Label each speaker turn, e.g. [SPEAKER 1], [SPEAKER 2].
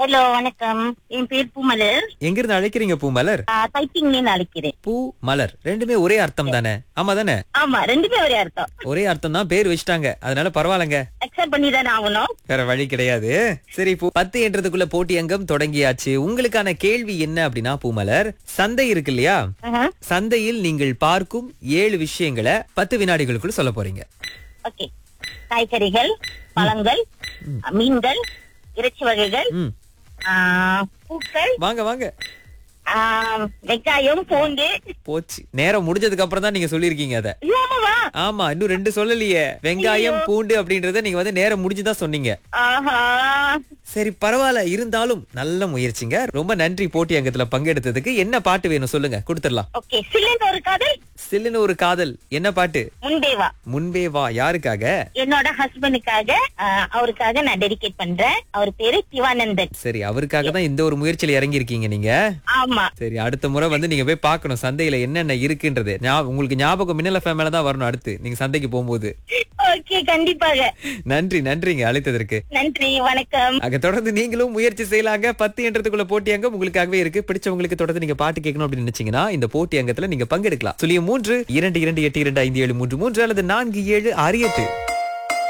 [SPEAKER 1] Hello வணக்கம் என் பேர் பூமலர்
[SPEAKER 2] எங்க இருந்து அழைக்கிறீங்க பூ மலர்
[SPEAKER 1] டைப்பிங்ல அழைக்கிறேன்
[SPEAKER 2] பூ மலர் ரெண்டுமே ஒரே அர்த்தம் தானே ஆமா தானே
[SPEAKER 1] ஆமா ரெண்டுமே ஒரே அர்த்தம்
[SPEAKER 2] ஒரே அர்த்தம் தான் பேர் வச்சுட்டாங்க அதனால பரவாயில்லங்க
[SPEAKER 1] அக்செப்ட் பண்ணி தானே ஆகணும்
[SPEAKER 2] வேற வழி கிடையாது சரி இப்போ பத்து என்றதுக்குள்ள போட்டி அங்கம் தொடங்கியாச்சு உங்களுக்கான கேள்வி என்ன அப்படின்னா பூமலர் சந்தை இருக்கு இல்லையா
[SPEAKER 1] ஆஹா.
[SPEAKER 2] சந்தையில் நீங்கள் பார்க்கும் ஏழு விஷயங்களை பத்து வினாடிகளுக்குள்ள சொல்ல போறீங்க
[SPEAKER 1] ஓகே காய்கறிகள் பழங்கள் மீன்கள் இறைச்சி வகைகள்
[SPEAKER 2] ம்
[SPEAKER 1] ஆ, பூக்கள்
[SPEAKER 2] வாங்க வாங்க
[SPEAKER 1] ஆ, வெங்காயம் பூண்டு
[SPEAKER 2] போச்சு நேரம் முடிஞ்சதுக்கு அப்புறம் தான் நீங்க சொல்லிருக்கீங்க அத
[SPEAKER 1] ஆமாவா
[SPEAKER 2] ஆமா இன்னும் ரெண்டு சொல்லலையே வெங்காயம் பூண்டு அப்படின்றத நீங்க வந்து நேரம் முடிஞ்சுதான் சொன்னீங்க
[SPEAKER 1] ஆஹா
[SPEAKER 2] சரி பரவாயில்ல இருந்தாலும் நல்ல முயற்சிங்க ரொம்ப நன்றி போட்டி அங்கத்துல பங்கெடுத்ததுக்கு என்ன பாட்டு வேணும் சொல்லுங்க கொடுத்துடலாம்
[SPEAKER 1] ஓகே சில்லுன்னு ஒரு காதல்
[SPEAKER 2] சில்லுன்னு ஒரு காதல் என்ன பாட்டு
[SPEAKER 1] முன்பே வா
[SPEAKER 2] முன்பே வா யாருக்காக
[SPEAKER 1] என்னோட ஹஸ்பண்டுக்காக அவருக்காக நான் டெடிகேட் பண்றேன் அவர் பேரு சிவானந்தன்
[SPEAKER 2] சரி அவருக்காக தான் இந்த ஒரு முயற்சியில இறங்கி இருக்கீங்க நீங்க
[SPEAKER 1] ஆமா
[SPEAKER 2] சரி அடுத்த முறை வந்து நீங்க போய் பார்க்கணும் சந்தையில என்னென்ன இருக்குன்றது ஞா- உங்களுக்கு ஞாபகம் மின்னல் FM மேல தான் வரணும் அடுத்து நீங்க சந்தைக்கு போகும்போது
[SPEAKER 1] ஓகே கண்டிப்பாக
[SPEAKER 2] நன்றி நன்றிங்க அழைத்ததற்கு
[SPEAKER 1] நன்றி வணக்கம்
[SPEAKER 2] அங்க தொடர்ந்து நீங்களும் முயற்சி செய்யலாங்க பத்து என்றதுக்குள்ள போட்டி அங்கம் உங்களுக்காகவே இருக்கு பிடிச்சவங்களுக்கு தொடர்ந்து நீங்க பாட்டு கேட்கணும் அப்படின்னு நினைச்சீங்கன்னா இந்த போட்டி அங்கத்துல நீங்க பங்கெடுக்கலாம் சொல்லிய மூன்று இரண்டு இரண்டு எட்டு இரண்டு ஐந்து ஏழு மூன்று மூன்று அல்லது நான்கு ஏழு ஆறு எட்டு